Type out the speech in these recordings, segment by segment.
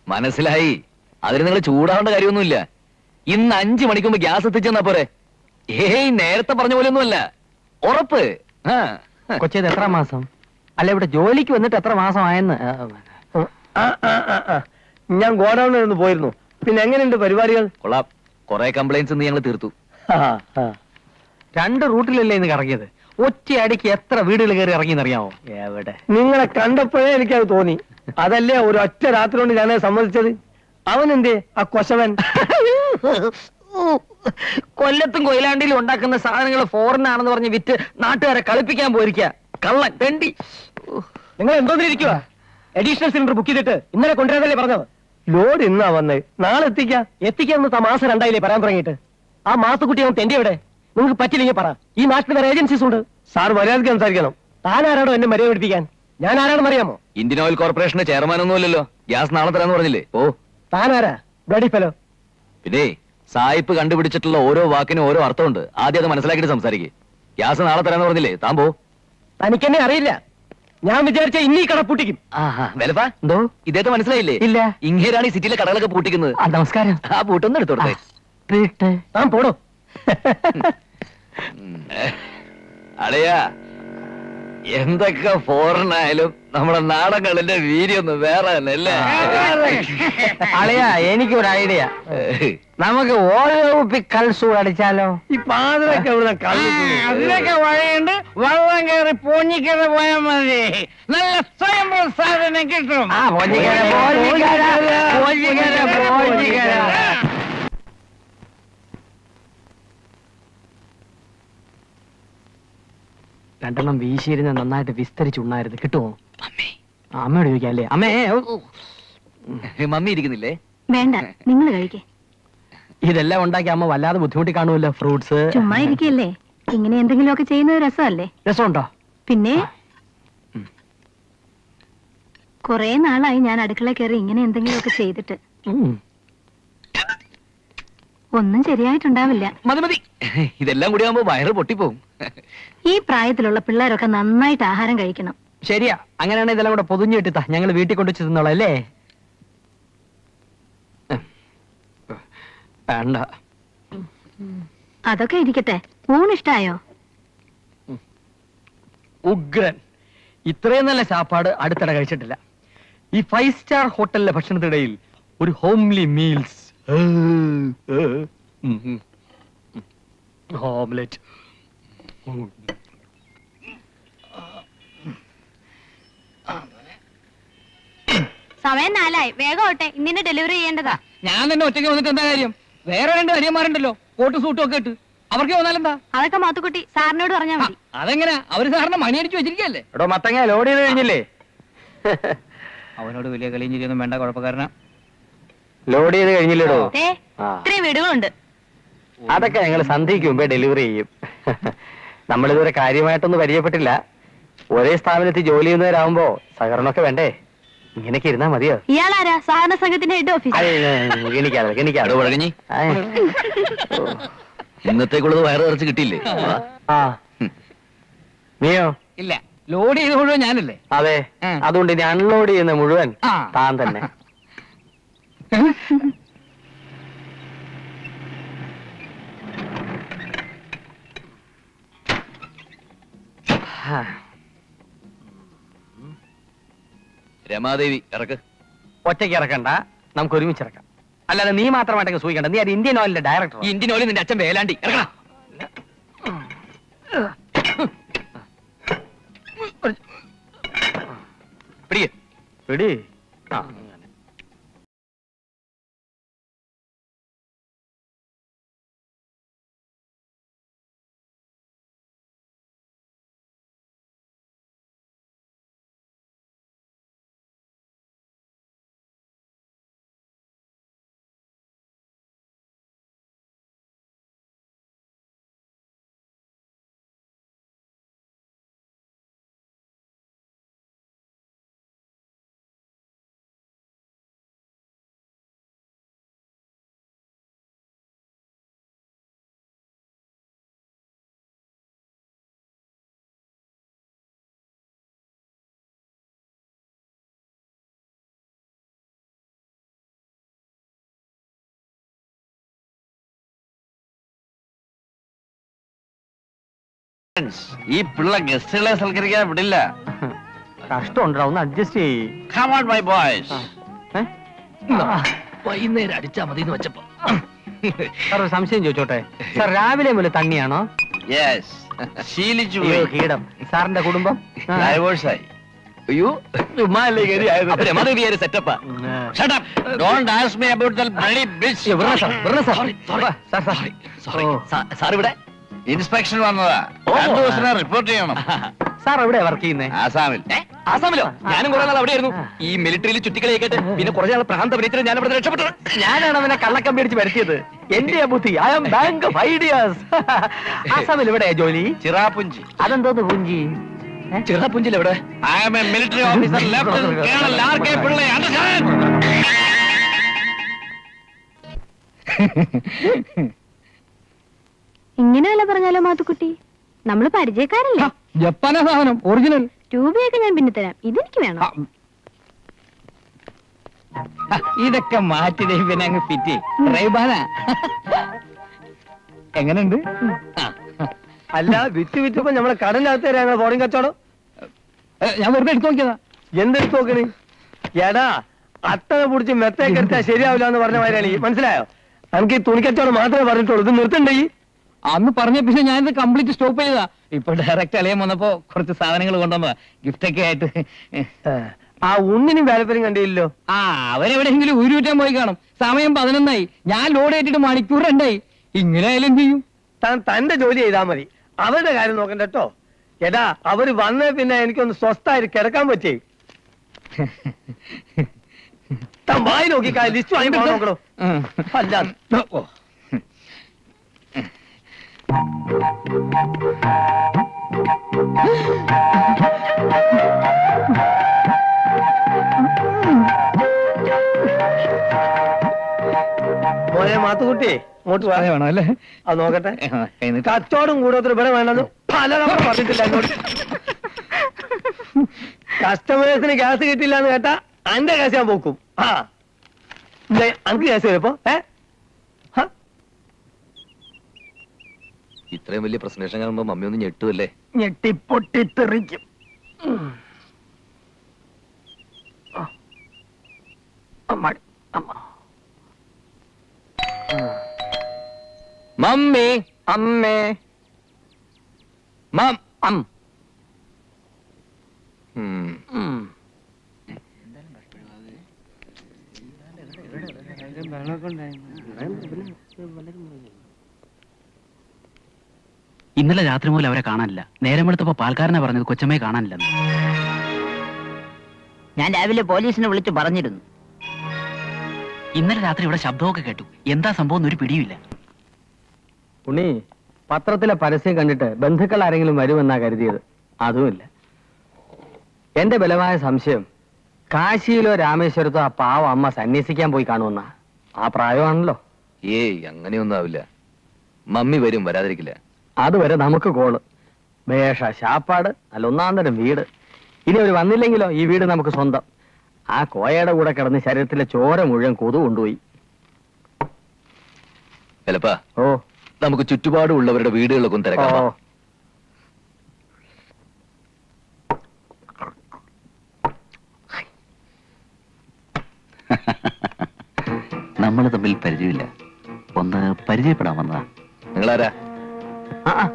മനസ്സിലായി അതിന് നിങ്ങൾ ചൂടാവേണ്ട കാര്യമൊന്നുമില്ല ഇന്ന് അഞ്ചു മണിക്ക് മുമ്പ് ഗ്യാസ് എത്തിച്ചെന്നാ പോരെ ഏയ് നേരത്തെ പറഞ്ഞ പോലെ ഒന്നുമല്ല ഉറപ്പ് ആ. കൊച്ചേത് എത്ര മാസം അല്ല ഇവിടെ ജോലിക്ക് വന്നിട്ട് എത്ര മാസമായെന്ന് ആ, ആ, ആ, ആ. ഞാൻ ഗോഡൌണിൽ നിന്ന് പോയിരുന്നു പിന്നെ എങ്ങനെയുണ്ട് പരിപാടികൾ കൊള്ളാം കുറെ കംപ്ലൈന്റ്സ് ഇന്ന് ഞങ്ങൾ തീർത്തു ആ, ആ. രണ്ട് റൂട്ടിലല്ലേ ഇന്ന് കറങ്ങിയത് ഒറ്റയടിക്ക് എത്ര വീടുകൾ കയറി ഇറങ്ങിയെന്നറിയാമോ എവിടെ നിങ്ങളെ കണ്ടപ്പോഴേ എനിക്കത് തോന്നി അതല്ലേ ഒരു ഒറ്റ രാത്രി കൊണ്ട് ഞാനത് സമ്മതിച്ചത് അവൻ എന്തേ ആ കൊശവൻ കൊല്ലത്തും കൊയിലാണ്ടിയിലും ഉണ്ടാക്കുന്ന സാധനങ്ങൾ ഫോറിൻ ആണെന്ന് പറഞ്ഞ് വിറ്റ് നാട്ടുകാരെ കളിപ്പിക്കാൻ പോയിരിക്ക കള്ളൻ തെണ്ടി നിങ്ങൾ എന്തോന്നിരിക്കുക അഡീഷണൽ സിലിണ്ടർ ബുക്ക് ചെയ്തിട്ട് ഇന്നലെ കൊണ്ടുവരാതല്ലേ പറഞ്ഞത് ലോഡ് ഇന്നാ വന്നത് നാളെ എത്തിക്കാം എത്തിക്കാന്ന് മാസം രണ്ടായില്ലേ പറയാൻ തുടങ്ങിയിട്ട് ആ മാസക്കുട്ടി അവൻ തെണ്ടി എവിടെ നിങ്ങൾക്ക് പറ്റില്ലെങ്കിൽ പറ ഈ നാട്ടിൽ വേറെ ഏജൻസീസ് ഉണ്ട് സാർ മര്യാദയ്ക്ക് സംസാരിക്കണം താൻ ആരാടോ എന്നെ മര്യാദ പഠിപ്പിക്കാൻ ഞാൻ ആരാണെന്ന് അറിയാമോ ഇന്ത്യൻ ഓയിൽ കോർപ്പറേഷന്റെ ചെയർമാൻ ഒന്നുമല്ലല്ലോ ഗ്യാസ് നാളെ തരാന്ന് പറഞ്ഞില്ലേ ഓ താൻ ആരാ ബ്ലഡി ഫെലോ പിന്നെ സായിപ്പ് കണ്ടുപിടിച്ചിട്ടുള്ള ഓരോ വാക്കിനും ഓരോ അർത്ഥമുണ്ട് ആദ്യം അത് മനസ്സിലാക്കിയിട്ട് സംസാരിക്കേ ഗ്യാസ് നാളെ തരാന്ന് പറഞ്ഞില്ലേ താൻ പോ തനിക്കെന്നെ അറിയില്ല ഞാൻ വിചാരിച്ച ഇന്നീ കട പൂട്ടിക്കും വിലപ്പാ എന്തോ ഇദ്ദേഹത്തെ മനസ്സിലായില്ലേ ഇല്ല. ഇങ്ങേരാണ് ഈ സിറ്റിയിലെ കടകളൊക്കെ പൂട്ടിക്കുന്നത് ആ നമസ്കാരം ആ പൂട്ടൊന്നും എടുത്തോട്ടെ വീട്ട് താൻ പോടോ അളിയാ എന്തൊക്കെ ഫോറിൻ ആയാലും നമ്മുടെ നാടകളിന്റെ വീര്യൊന്നും വേറെ തന്നെ അല്ലേ അളയാ എനിക്കൊരു ഐഡിയ നമുക്ക് ഓരോ കുപ്പി കൽസൂട് അടിച്ചാലോ ഈ പാതിരൊക്കെ ഇവിടെ അതിനൊക്കെ വഴിയുണ്ട് വെള്ളം കയറി പൊഞ്ഞിക്കര പോയാൽ മതി നല്ല സ്വയം സാധനം കിട്ടും ആ പോഞ്ഞിക്കര പോഞ്ഞിക്കര പോഞ്ഞിക്കര പോഞ്ഞിക്കര രണ്ടെണ്ണം വീശിയിരുന്ന് നന്നായിട്ട് വിസ്തരിച്ചുണ്ണായിരുന്നു കിട്ടുമോ ആ, അമ്മയോട് ചോദിക്കാം അല്ലേ അമ്മേ ഓ, ഓ. മമ്മി ഇരിക്കുന്നില്ലേ വേണ്ട നിങ്ങൾ കഴിക്കേ ഇതെല്ലാം ഉണ്ടാക്കി അമ്മ വല്ലാതെ ബുദ്ധിമുട്ടി കാണുമല്ലോ ഫ്രൂട്ട്സ് ചുമ്മാ ഇരിക്കല്ലേ ഇങ്ങനെ എന്തെങ്കിലുമൊക്കെ ചെയ്യുന്നത് രസമല്ലേ രസമുണ്ടോ പിന്നെ കൊറേ നാളായി ഞാൻ അടുക്കള കയറി ഇങ്ങനെ എന്തെങ്കിലുമൊക്കെ ചെയ്തിട്ട് ഉം. ഒന്നും ശരിയായിട്ടുണ്ടാവില്ല മതി മതി ഇതെല്ലാം കൂടി ആകുമ്പോ വയറ് പൊട്ടിപ്പോവും ഈ പ്രായത്തിലുള്ള പിള്ളേരൊക്കെ നന്നായിട്ട് ആഹാരം കഴിക്കണം ശരിയാ അങ്ങനെയാണെങ്കിൽ ഇതെല്ലാം കൂടെ പൊതിഞ്ഞിട്ടാ ഞങ്ങൾ വീട്ടിൽ കൊണ്ടുവച്ച് തിന്നോളാം അല്ലേ വേണ്ട അതൊക്കെ ഇരിക്കട്ടെ ഊണിഷ്ടായോ ഉഗ്രൻ ഇത്രയും നല്ല സാപ്പാട് അടുത്തിടെ കഴിച്ചിട്ടില്ല ഈ ഫൈവ് സ്റ്റാർ ഹോട്ടലിലെ ഭക്ഷണത്തിനിടയിൽ ഒരു ഹോംലി മീൽസ് ഓംലെറ്റ് സമയം നാലായി വേഗം ഓട്ടെ ഇന്നിന് ഡെലിവറി ചെയ്യേണ്ടതാ ഞാൻ തന്നെ ഒറ്റയ്ക്ക് വന്നിട്ട് എന്താ കാര്യം വേറെ രണ്ട് അരിയന്മാരുണ്ടല്ലോ കോട്ട് സൂട്ടും ഒക്കെ ഇട്ട് അവർക്ക് വന്നാലെന്താ അതൊക്കെ മാത്തുക്കുട്ടി സാറിനോട് പറഞ്ഞാൽ മതി അതെങ്ങനെ അവര് സാറിന് മണിയടിച്ച് വെച്ചിരിക്കല്ലേ എടോ മത്തങ്ങ ലോഡ് ചെയ്ത് കഴിഞ്ഞില്ലേ അവനോട് വലിയ കളിയും ചിരിയൊന്നും വേണ്ട കുഴപ്പക്കാരനാ ലോഡ് ചെയ്ത് കഴിഞ്ഞില്ലേടോ ദേ, ആ. ഇത്രയും വീടുകളുണ്ട് അതൊക്കെ ഞങ്ങൾ സന്ധ്യയ്ക്ക് മുമ്പേ ഡെലിവറി ചെയ്യും നമ്മളിതുവരെ കാര്യമായിട്ടൊന്നും പരിചയപ്പെട്ടില്ല ഒരേ സ്ഥാപനത്തിൽ ജോലി ചെയ്യുന്നവരാകുമ്പോ സഹകരണമൊക്കെ വേണ്ടേ ഇങ്ങനെയൊക്കെ ഇരുന്നാ മതിയോ ഇയാളാരാ സഹകരണ സംഘത്തിന്റെ ഹെഡ് ഓഫീസ് ഗണിക്കാതെ എടോ ഗണിക്കാതെ പഴകഞ്ഞി ഇന്നത്തേക്കുള്ളത് വയറ് നിറച്ച് കിട്ടിയില്ലേ ആ നീയോ ഇല്ല ലോഡ് ചെയ്ത് മുഴുവൻ ഞാനല്ലേ അതെ ഉം. അതുകൊണ്ട് ഇനി അൺലോഡ് ചെയ്യുന്ന മുഴുവൻ ആ. താൻ തന്നെ രമാദേവി ഇറക്ക് ഒറ്റയ്ക്ക് ഇറക്കണ്ട നമുക്ക് ഒരുമിച്ച് ഇറക്കാം അല്ലാതെ നീ മാത്രമായിട്ടൊക്കെ സൂചിക്കണ്ട നീ അത് ഇന്ത്യൻ ഓയിലിന്റെ ഡയറക്ടർ ഈ ഇന്ത്യൻ ഓയിൽ നിന്റെ അച്ഛൻ വേലാണ്ടി ഇറക്കണം പിടിക്ക് പിടി ആ ഈ പിള്ള ഗസ്റ്റുകളെ സൽക്കരിക്കാൻ വിടില്ല കഷ്ടമുണ്ടോ ഒന്ന് അഡ്ജസ്റ്റ് ചെയ്യ് Come on, my boys. ഏ? വൈകുന്നേരം അടിച്ചാ മതി എന്ന് വെച്ചപ്പോ സാർ ഒരു സംശയം ചോദിച്ചോട്ടെ സാർ രാവിലെ മുതൽ തണ്ണിയാണോ Yes. ശീലിച്ചു അയ്യോ കീടം സാറിന്റെ കുടുംബം ആ. ഡൈവേഴ്സായി അയ്യോ ചുമ്മാല്ലേ അപ്പൊ രമാദേവിയാര് സെറ്റപ്പാ Shut up. Don't ask me about that bloody bitch. Sorry, sorry. Sorry. Sir- sir ഇവിടെ ഇൻസ്പെക്ഷൻ വന്നതാ ഓ. രണ്ടു ദിവസം റിപ്പോർട്ട് ചെയ്യണം സാർ എവിടെയാ വർക്ക് ചെയ്യുന്നേ ആസാമിൽ ഏ? ആസാമിലോ ഞാനും കുറെ നാൾ അവിടെയായിരുന്നു ഈ മിലിറ്ററിയിൽ ചുറ്റിക്കളിയൊക്കെ പിന്നെ കുറേ നാൾ പ്രാന്ത അഭിനയിച്ചിട്ട് ഞാൻ ഇവിടെ രക്ഷപ്പെട്ടത് ഞാനാണ് അവനെ കള്ളക്കമ്പി അടിച്ച് വരുത്തിയത് എന്റെ ബുദ്ധി I am bank of ideas ആസാമിൽ എവിടെയാ ജോലി ചിറാപുഞ്ചി അതെന്തോന്ന് പൂഞ്ചി ചിറാപുഞ്ചിൽ എവിടെ I am a military officer lieutenant colonel R K Pillai understand ഇങ്ങനെയല്ല പറഞ്ഞാലോ മാത്തുക്കുട്ടി നമ്മള് പരിചയക്കാരല്ലേ ജപ്പാനാ സാധനം ഒറിജിനൽ രൂപയൊക്കെ ഞാൻ പിന്നെ തരാം ഇതെനിക്ക് വേണം ഇതൊക്കെ മാറ്റി ദേ പിന്നെ അങ്ങ് ഫിറ്റ് റൈബാന എങ്ങനെയുണ്ട് അല്ല വിറ്റ് വിറ്റപ്പോ നമ്മളെ കടലിനകത്ത് തരാ ബോർഡിംഗ് കച്ചവടം ഏ, ഞാൻ വെറുതെ എടുത്തു നോക്കിയതാ എന്തെടുത്ത് നോക്കണേ എടാ അട്ടനെ പിടിച്ച് മെത്തേക്ക് എടുത്താൽ ശരിയാവില്ല എന്ന് പറഞ്ഞ മാതിരിയാണ് ഈ മനസ്സിലായോ നമുക്ക് ഈ തുണിക്കച്ചവടം മാത്രമേ പറഞ്ഞിട്ടുള്ളൂ ഇത് നിർത്തണ്ടേ ഈ അന്ന് പറഞ്ഞ പിന്നെ ഞാനിത് കംപ്ലീറ്റ് സ്റ്റോപ്പ് ചെയ്തതാ ഇപ്പൊ ഡയറക്റ്റ് അലയം വന്നപ്പോ കുറച്ച് സാധനങ്ങൾ കൊണ്ടുവന്നതാ ഗിഫ്റ്റ് ഒക്കെ ആയിട്ട് ആ ഉണ്ണിനും വേലപ്പനും കണ്ടില്ലല്ലോ ആ അവരെവിടെയെങ്കിലും ഊരുവിറ്റാൻ പോയി കാണും സമയം പതിനൊന്നായി ഞാൻ ലോഡ് ഏറ്റിട്ട് മണിക്കൂർ രണ്ടായി ഇങ്ങനെ ആയാലും എന്ത് ചെയ്യും താൻ തന്റെ ജോലി ചെയ്താൽ മതി അവരുടെ കാര്യം നോക്കണ്ട കേട്ടോ എടാ അവര് വന്നേ പിന്നെ എനിക്കൊന്ന് സ്വസ്ഥായിട്ട് കിടക്കാൻ പറ്റേ താൻ വായി നോക്കി ലിസ്റ്റ് വാങ്ങി പോകാൻ നോക്കണോ ഉം. അല്ല ഓ. മോനെ മാത്തുക്കുട്ടി ഇങ്ങോട്ട് വാ അതെ വേണം അല്ലേ അത് നോക്കട്ടെ ആ, എന്നിട്ട് കച്ചവടം കൂടുതൽ ഇവിടെ വേണ്ടെന്ന് പലതവണ പറഞ്ഞിട്ടില്ല എന്നോട് കസ്റ്റമേഴ്സിന് ഗ്യാസ് കിട്ടില്ല എന്ന് കേട്ടാ അന്റെ ഗ്യാസ് ഞാൻ പോക്കും ആ ദേ, അനക്ക് ഗ്യാസ് വരുമ്പോ ഏ ഹ? ഇത്രയും വലിയ പ്രസന്റേഷൻ കാണുമ്പോ മമ്മി ഒന്ന് ഞെട്ടുമല്ലേ ഞെട്ടിപ്പൊട്ടിത്തെറിക്കും ഉം. ആ. അമ്മാടി, അമ്മ. മമ്മി അമ്മേ മം അം ഉം. ഉം. ഇന്നലെ രാത്രി മുതൽ അവരെ കാണാനില്ല നേരം വെളുത്തപ്പോ പാൽക്കാരനെ പറഞ്ഞത് കൊച്ചമ്മയെ കാണാനില്ലെന്ന് ഞാൻ രാവിലെ പോലീസിനെ വിളിച്ചു പറഞ്ഞിരുന്നു ഇന്നലെ രാത്രി ഇവിടെ ശബ്ദമൊക്കെ കേട്ടു എന്താ സംഭവം എന്ന് ഒരു പിടിയുമില്ല ഉണ്ണി പത്രത്തിലെ പരസ്യം കണ്ടിട്ട് ബന്ധുക്കൾ ആരെങ്കിലും വരുമെന്നാ കരുതിയത് അതുമില്ല എന്റെ ബലമായ സംശയം കാശിയിലോ രാമേശ്വരത്തോ ആ പാവ അമ്മ സന്യസിക്കാൻ പോയി കാണുമെന്നാ ആ പ്രായമാണല്ലോ ഏയ് അങ്ങനെയൊന്നും ആവില്ല മമ്മി വരും വരാതിരിക്കില്ല അതുവരെ നമുക്ക് കോള് വേഷ ശാപ്പാട് അല്ല ഒന്നാം തരം വീട് ഇനി അവർ വന്നില്ലെങ്കിലോ ഈ വീട് നമുക്ക് സ്വന്തം ആ കോയയുടെ കൂടെ കിടന്ന് ശരീരത്തിലെ ചോര മുഴുവൻ കൊതു കൊണ്ടുപോയി ചിലപ്പാ ഓ നമുക്ക് ചുറ്റുപാടുള്ളവരുടെ വീടുകളിലൊക്കെ ഒന്ന് ഓ തിരക്കാം വാ. നമ്മൾ തമ്മിൽ പരിചയമില്ല ഒന്ന് പരിചയപ്പെടാൻ വന്നതാ നിങ്ങളാരാ ആ, ആ.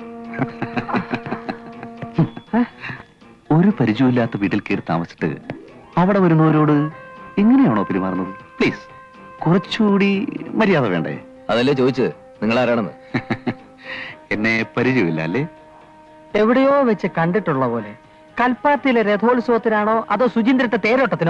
ഒരു പരിചയമില്ലാത്ത വീട്ടിൽ കയറി താമസിച്ചിട്ട് അവിടെ വരുന്നവരോട് എങ്ങനെയാണോ പെരുമാറുന്നത് പ്ലീസ് കുറച്ചുകൂടി മര്യാദ വേണ്ടേ അതല്ലേ ചോദിച്ചത് നിങ്ങളാരാണെന്ന് എന്നെ പരിചയമില്ല അല്ലേ എവിടെയോ വെച്ച് കണ്ടിട്ടുള്ള പോലെ കൽപ്പാത്തിയിലെ രഥോത്സവത്തിനാണോ അതോ സുചീന്ദ്രത്തെ തേരോട്ടത്തിനോ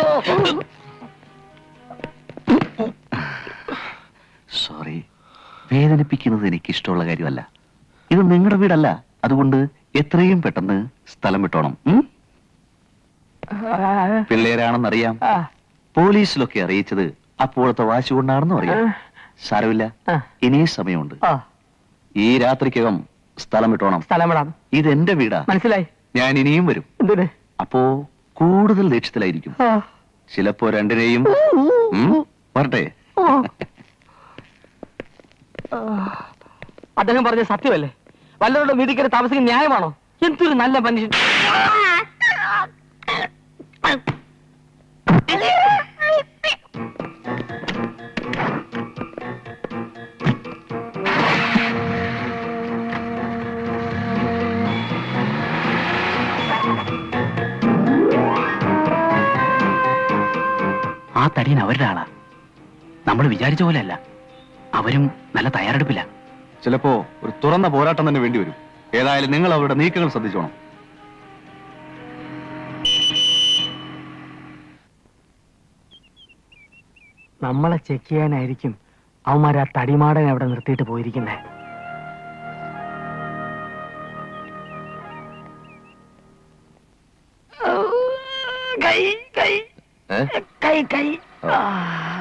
സോറി വേദനിപ്പിക്കുന്നത് എനിക്ക് ഇഷ്ടമുള്ള കാര്യമല്ല ഇത് നിങ്ങളുടെ വീടല്ല അതുകൊണ്ട് എത്രയും പെട്ടെന്ന് സ്ഥലം വിട്ടോണം ഉം? പിള്ളേരാണെന്നറിയാം ആ, പോലീസിലൊക്കെ അറിയിച്ചത് അപ്പോഴത്തെ വാശി കൊണ്ടാണെന്നും അറിയാം സാരമില്ല ആ. ഇനിയും സമയമുണ്ട് ആ, ഈ രാത്രിക്കകം സ്ഥലം വിട്ടോണം സ്ഥലം വിടാം ഇതെന്റെ വീടാ മനസ്സിലായി ഞാൻ ഇനിയും വരും എന്തിന് അപ്പോ കൂടുതൽ ദേഷ്യത്തിലായിരിക്കും ആ. ചിലപ്പോ രണ്ടിനെയും ഉം, വരട്ടെ ആ. അദ്ദേഹം പറഞ്ഞ സത്യമല്ലേ വല്ലവരുടെ വീട്ടിൽ കയറി താമസിക്കുന്ന ന്യായമാണോ എന്തൊരു നല്ല മനുഷ്യൻ ആ തടിയൻ അവരുടെ ആളാ നമ്മൾ വിചാരിച്ച പോലെയല്ല അവരും നല്ല തയ്യാറെടുപ്പില്ല ചിലപ്പോ ഒരു തുറന്ന പോരാട്ടം തന്നെ വേണ്ടി വരും ഏതായാലും നിങ്ങൾ അവരുടെ നീക്കങ്ങൾ ശ്രദ്ധിച്ചോണം നമ്മളെ ചെക്ക് ചെയ്യാനായിരിക്കും അവന്മാർ ആ തടിമാടൻ അവിടെ നിർത്തിയിട്ട് പോയിരിക്കുന്നേ ഏ? കൈ കൈ ആ.